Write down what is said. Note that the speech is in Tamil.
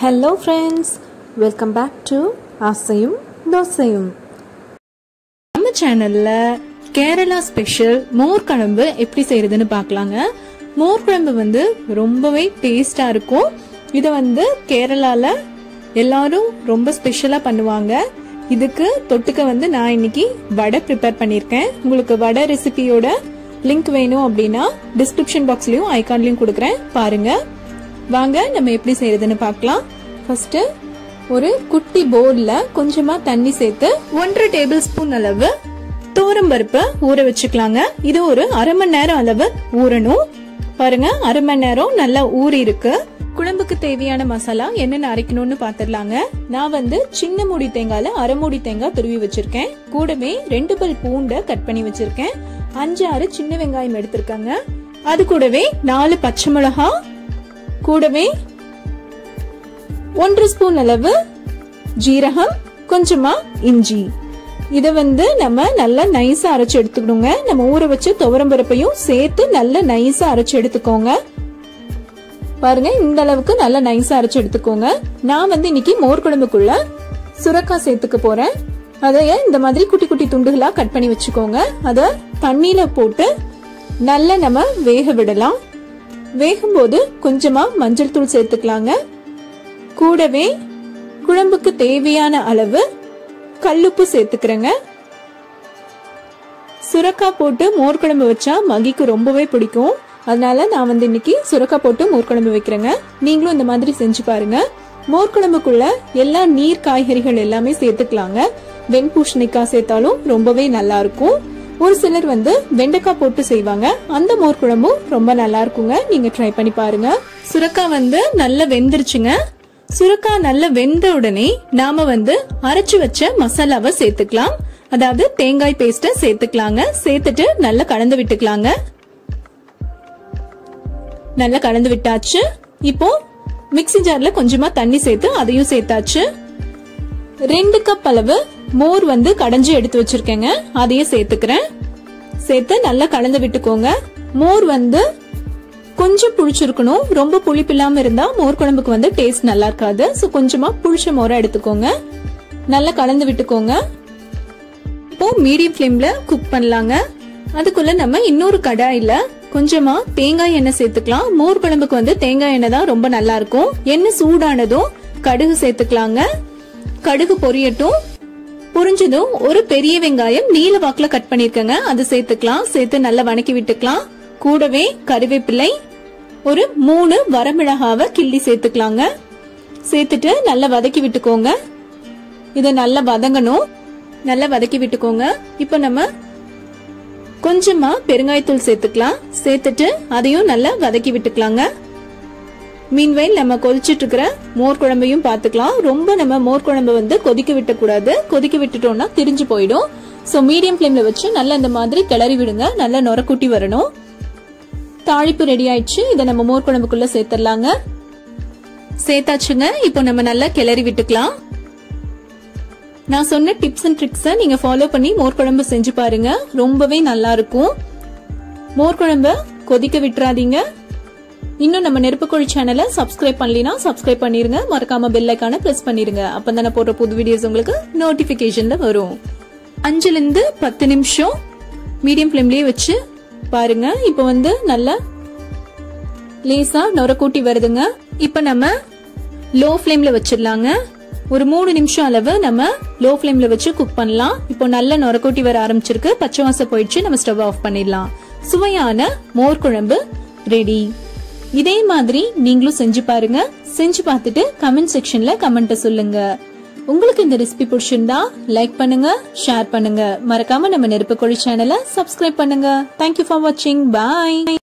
hello friends welcome back to ஆசையும் தோசையும் நம்ம சேனல்ல கேரளா ஸ்பெஷல் மோர் குழம்பு எப்படி செய்யறதுன்னு பார்க்கலாங்க மோர் குழம்பு வந்து ரொம்பவே டேஸ்டா இருக்கும் இதை வந்து கேரளால எல்லாரும் ரொம்ப ஸ்பெஷலா பண்ணுவாங்க இதுக்கு தொட்டுக்க வந்து நான் இன்னைக்கு வடை ப்ரிப்பேர் பண்ணியிருக்கேன் உங்களுக்கு வடை ரெசிபியோட லிங்க் வேணும் அப்படின்னா டிஸ்கிரிப்ஷன் பாக்ஸ்லயும் ஐகான்லயும் கொடுக்குறேன் பாருங்க வாங்க நம்ம எப்படி செய்யறதுன்னு பார்க்கலாம் ஃபர்ஸ்ட் ஒரு குட்டி பவுல்ல கொஞ்சமா தண்ணி சேர்த்து ஒன்றரை டேபிள் ஸ்பூன் அளவு தோரம் பருப்பு ஊற வச்சுக்கலாங்க இது ஒரு அரை மணி நேரம் அளவு ஊறணும் பாருங்க அரை மணி நேரம் நல்லா ஊறி இருக்கு குழம்புக்கு தேவையான மசாலா என்னென்ன அரைக்கணும்னு பாத்துடலாங்க நான் வந்து சின்ன மூடி தேங்காயில அரை மூடி தேங்காய் துருவி வச்சிருக்கேன் கூடவே ரெண்டு பல் பூண்டை கட் பண்ணி வச்சிருக்கேன் அஞ்சு ஆறு சின்ன வெங்காயம் எடுத்திருக்காங்க அது கூடவே நாலு பச்சை மிளகா கூடவே ஒன்று ஸ்பூன் அளவு ஜீரகம் கொஞ்சமா இஞ்சி இத வந்து நம்ம நல்லா நைஸா அரைச்சு எடுத்துக்கணுங்க நம்ம ஊற வச்சு துவரம் பருப்பையும் சேர்த்து நல்லா நைஸா அரைச்சு எடுத்துக்கோங்க பாருங்க இந்த அளவுக்கு நல்லா நைஸா அரைச்சு எடுத்துக்கோங்க நான் வந்து இன்னைக்கு மோர் குழம்புக்குள்ள சுரக்காய் சேர்த்துக்க போறேன் அதைய இந்த மாதிரி குட்டி குட்டி துண்டுகளா கட் பண்ணி வச்சுக்கோங்க அத தண்ணியில போட்டு நல்லா நம்ம வேக விடலாம் வேகும்போது கொஞ்சமா மஞ்சள் தூள் சேர்த்துக்கலாங்க கூடவே குழம்புக்கு தேவையான அளவு கல்லுப்பு சேர்த்துக்கிறேங்க சுரக்காய் போட்டு மோர் குழம்பு வச்சா மகிக்கு ரொம்பவே பிடிக்கும் அதனால நான் வந்து இன்னைக்கு சுரக்காய் போட்டு மோர் குழம்பு வைக்கிறேங்க நீங்களும் இந்த மாதிரி செஞ்சு பாருங்க மோர் குழம்புக்குள்ள எல்லா நீர் காய்கறிகள் எல்லாமே சேர்த்துக்கலாங்க வெண்பூஷணிக்காய் சேர்த்தாலும் ரொம்பவே நல்லா இருக்கும் ஒரு சிலர் வந்து வெண்டைக்காய் போட்டு செய்வாங்க அந்த மோர் குழம்பும் ரொம்ப நல்லா இருக்குங்க நீங்க ட்ரை பண்ணி பாருங்க சுரக்காய் வந்து நல்லா வெந்துருச்சுங்க சுரக்காய் நல்லா வெந்த உடனே நாம வந்து அரைச்சு வச்ச மசாலாவை சேர்த்துக்கலாம் அதாவது தேங்காய் பேஸ்ட சேர்த்துக்கலாங்க சேர்த்துட்டு நல்லா கலந்து விட்டுக்கலாங்க நல்லா கலந்து விட்டாச்சு இப்போ மிக்ஸி ஜார்ல கொஞ்சமா தண்ணி சேர்த்து அதையும் சேர்த்தாச்சு ரெண்டு கப் அளவு மோர் வந்து கடைஞ்சு எடுத்து வச்சிருக்கேங்க அதையும் சேர்த்துக்கிறேன் சேர்த்து நல்லா கலந்து விட்டுக்கோங்க மோர் வந்து கொஞ்சம் புளிச்சிருக்கணும் ரொம்ப புளிப்பு இல்லாம இருந்தா மோர் குழம்புக்கு வந்து டேஸ்ட் நல்லா இருக்காது ஸோ கொஞ்சமா புளிச்ச மோரா எடுத்துக்கோங்க நல்லா கலந்து விட்டுக்கோங்க இப்போ மீடியம் ஃப்ளேம்ல குக் பண்ணலாங்க அதுக்குள்ள நம்ம இன்னொரு கடாயில கொஞ்சமா தேங்காய் எண்ணெய் சேர்த்துக்கலாம் மோர் குழம்புக்கு வந்து தேங்காய் எண்ணெய் தான் ரொம்ப நல்லா இருக்கும் எண்ணெய் சூடானதும் கடுகு சேர்த்துக்கலாங்க கடுகு பொரியட்டும் பொரிஞ்சதும் ஒரு பெரிய வெங்காயம் நீல வாக்குல கட் பண்ணிருக்கேங்க அது சேர்த்துக்கலாம் சேர்த்து நல்லா வணக்கி விட்டுக்கலாம் கூடவே கருவேப்பிலை ஒரு மூணு வரமிளகாவை கிள்ளி சேர்த்துக்கலாங்க சேர்த்துட்டு நல்லா வதக்கி விட்டுக்கோங்க இதை நல்லா வதங்கணும் நல்லா வதக்கி விட்டுக்கோங்க இப்போ நம்ம கொஞ்சமா பெருங்காயத்தூள் சேர்த்துக்கலாம் சேர்த்துட்டு அதையும் நல்லா வதக்கி விட்டுக்கலாங்க மீன்வைல் நம்ம கொதிச்சிட்டு இருக்கிற மோர் குழம்பையும் பார்த்துக்கலாம் ரொம்ப நம்ம மோர் குழம்பு வந்து கொதிக்க விட்டக்கூடாது கொதிக்க விட்டுட்டோம்னா திரிஞ்சு போயிடும் ஸோ மீடியம் ஃப்ளேம்ல வச்சு நல்லா இந்த மாதிரி கிளறி விடுங்க நல்லா நொரக்குட்டி வரணும் தாளிப்பு ரெடி ஆயிடுச்சு இதை நம்ம மோர் குழம்புக்குள்ள சேர்த்துடலாங்க சேர்த்தாச்சுங்க இப்போ நம்ம நல்லா கிளறி விட்டுக்கலாம் நான் சொன்ன டிப்ஸ் அண்ட் ட்ரிக்ஸை நீங்க ஃபாலோ பண்ணி மோர் குழம்பு செஞ்சு பாருங்க ரொம்பவே நல்லா இருக்கும் மோர் குழம்பு கொதிக்க விட்டுறாதீங்க இன்னும் நம்ம நெருப்புக்கோழி சேனலை சப்ஸ்கிரைப் பண்ணலினா சப்ஸ்கிரைப் பண்ணிருங்க மறக்காம பெல் ஐக்கான பிரஸ் பண்ணிருங்க அப்ப நான் போடுற புது வீடியோஸ் உங்களுக்கு நோட்டிபிகேஷன்ல வரும் அஞ்சுல இருந்து பத்து நிமிஷம் மீடியம் ஃப்ளேம்லயே வச்சு பாருங்க இப்போ வந்து நல்லா லேசா நொர கூட்டி வருதுங்க இப்போ நம்ம லோ ஃப்ளேம்ல வச்சிடலாங்க ஒரு மூணு நிமிஷம் அளவு நம்ம லோ ஃப்ளேம்ல வச்சு குக் பண்ணலாம் இப்போ நல்ல நொரக்கூட்டி வர ஆரம்பிச்சிருக்கு பச்சை வாசம் போயிடுச்சு நம்ம ஸ்டவ் ஆஃப் பண்ணிடலாம் சுவையான மோர் குழம்பு ரெடி இதே மாதிரி நீங்களும் செஞ்சு பாருங்க செஞ்சு பார்த்துட்டு கமெண்ட் செக்ஷன்ல கமெண்ட் சொல்லுங்க உங்களுக்கு இந்த ரெசிபி பிடிச்சிருந்தா லைக் பண்ணுங்க ஷேர் பண்ணுங்க மறக்காம நம்ம நெருப்பு கோழி சேனலை சப்ஸ்கிரைப் பண்ணுங்க தேங்க்யூ ஃபார் வாட்சிங் பாய்